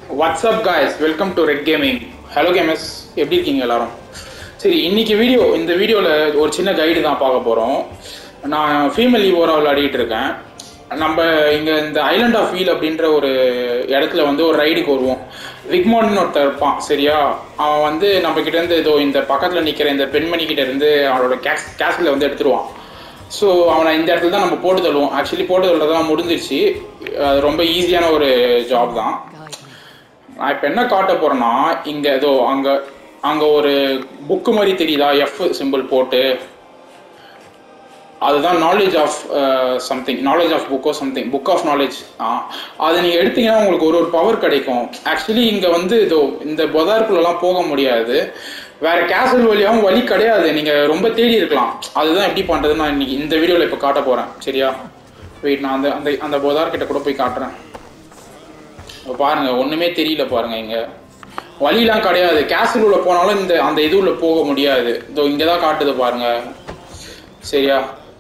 WhatsApp guys welcome to red gaming hello gamers எப்படி இருக்கீங்க எல்லாரும் சரி இன்னைக்கு வீடியோ இந்த வீடியோவில் ஒரு சின்ன கைடு தான் பார்க்க போகிறோம் நான் ஃபீமேல் ஈவோரா விளையாடிட்டு இருக்கேன் நம்ம இங்கே இந்த ஐலண்ட் ஆஃப் வீல் அப்படின்ற ஒரு இடத்துல வந்து ஒரு ரைடுக்கு வருவோம் விக்மான்னு ஒருத்தர் இருப்பான் சரியா அவன் வந்து நம்ம கிட்ட இருந்து ஏதோ இந்த பக்கத்தில் நிற்கிற இந்த பெண்மணி கிட்ட இருந்து அவனோட கேஸ் கேஸில் வந்து எடுத்துருவான் ஸோ அவனை இந்த இடத்துல தான் நம்ம போட்டு தள்ளுவோம் ஆக்சுவலி போட்டு தள்ளுறது தான் முடிஞ்சிருச்சு அது ரொம்ப ஈஸியான ஒரு ஜாப் தான் நான் இப்போ என்ன காட்ட போறேன்னா இங்க ஏதோ அங்க அங்க ஒரு புக்கு மாதிரி தெரியுதா எஃப் சிம்பிள் போட்டு அதுதான் knowledge of something knowledge of புக்கோ சம்திங் புக் ஆஃப் நாலேஜ் அதை நீங்கள் எடுத்தீங்கன்னா உங்களுக்கு ஒரு ஒரு பவர் கிடைக்கும் ஆக்சுவலி இங்கே வந்து இதோ இந்த பொதாருக்குள்ளெல்லாம் போக முடியாது வேற கேசல் வழியாகவும் வழி கிடையாது நீங்கள் ரொம்ப தேடி இருக்கலாம் அதுதான் எப்படி பண்ணுறது நான் இன்னைக்கு இந்த வீடியோவில் இப்போ காட்ட போகிறேன் சரியா வெயிட் நான் அந்த அந்த அந்த பொதார் கிட்ட கூட போய் காட்டுறேன் இப்ப பாருங்க ஒண்ணுமே தெரியல பாருங்க இங்க வழிலாம் கிடையாது கேசல் உள்ள போனாலும் இந்த அந்த இது உள்ள போக முடியாது இதோ இங்க தான் காட்டுது பாருங்க சரியா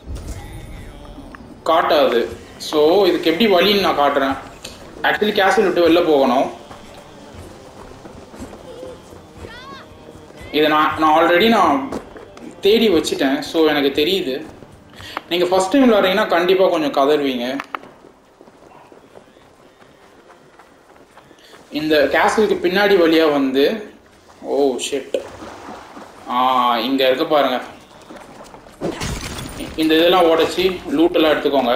காட்டாது ஸோ இதுக்கு எப்படி வழின்னு நான் காட்டுறேன் ஆக்சுவலி கேசல் விட்டு வெளில போகணும் இதை நான் நான் ஆல்ரெடி நான் தேடி வச்சுட்டேன் ஸோ எனக்கு தெரியுது நீங்கள் ஃபஸ்ட் டைம் விளாட்றீங்கன்னா கண்டிப்பாக கொஞ்சம் கதறுவீங்க இந்த கேசலுக்கு பின்னாடி வழியா வந்து ஓ ஷிட் ஆ இங்க இருக்கு பாருங்க இந்த இதெல்லாம் உடைச்சி லூட்டெல்லாம் எடுத்துக்கோங்க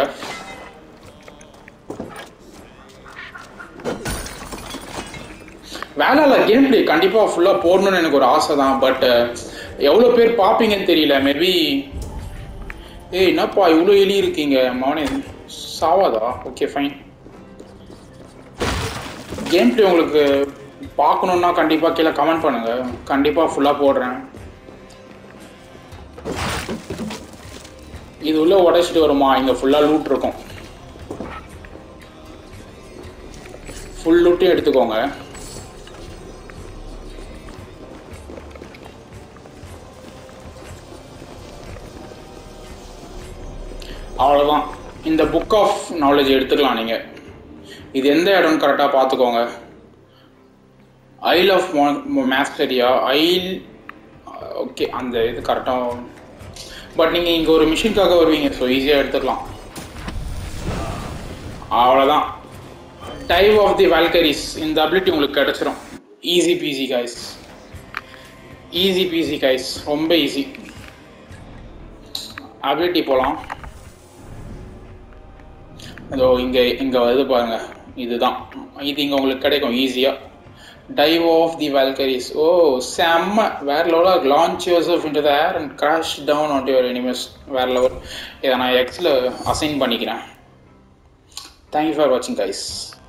வேலை இல்லை கேம் பிளே கண்டிப்பாக ஃபுல்லாக போடணும்னு எனக்கு ஒரு ஆசை தான் பட் எவ்வளோ பேர் பார்ப்பீங்கன்னு தெரியல மேபி ஏய் என்னப்பா இவ்வளோ எலி இருக்கீங்க மவனே சாவாதா ஓகே ஃபைன் கேம் பிளே உங்களுக்கு பார்க்கணுன்னா கண்டிப்பாக கீழே கமெண்ட் பண்ணுங்க கண்டிப்பாக ஃபுல்லாக போடுறேன் இது உள்ள உடைச்சிட்டு வருமா இங்கே ஃபுல்லாக லூட் இருக்கும் ஃபுல் லூட்டையும் எடுத்துக்கோங்க அவ்வளோதான் இந்த புக் ஆஃப் நாலேஜ் எடுத்துக்கலாம் நீங்கள் இது எந்த இடம்னு கரெக்டாக பார்த்துக்கோங்க ஐல் ஆஃப் மேஸ்டரியா ஐல் ஓகே அந்த இது கரெக்டாக பட் நீங்கள் இங்கே ஒரு மிஷினுக்காக வருவீங்க ஸோ ஈஸியாக எடுத்துக்கலாம் அவ்வளோதான் டைவ் ஆஃப் தி வேல்கரிஸ் இந்த அபிலிட்டி உங்களுக்கு கிடச்சிரும் easy peasy guys easy peasy guys ரொம்ப ஈஸி அபிலிட்டி போகலாம் அதோ இங்கே இங்கே இது பாருங்க இதுதான் இது இங்கே உங்களுக்கு கிடைக்கும் ஈஸியாக டைவ் ஆஃப் தி வேல்கரிஸ் ஓ செம்ம வேற லெவலாக launch yourself into the air and crash down on your enemies வேற லெவல் இதை நான் எக்ஸில் அசைன் பண்ணிக்கிறேன் தேங்க்யூ ஃபார் வாட்சிங் கைஸ்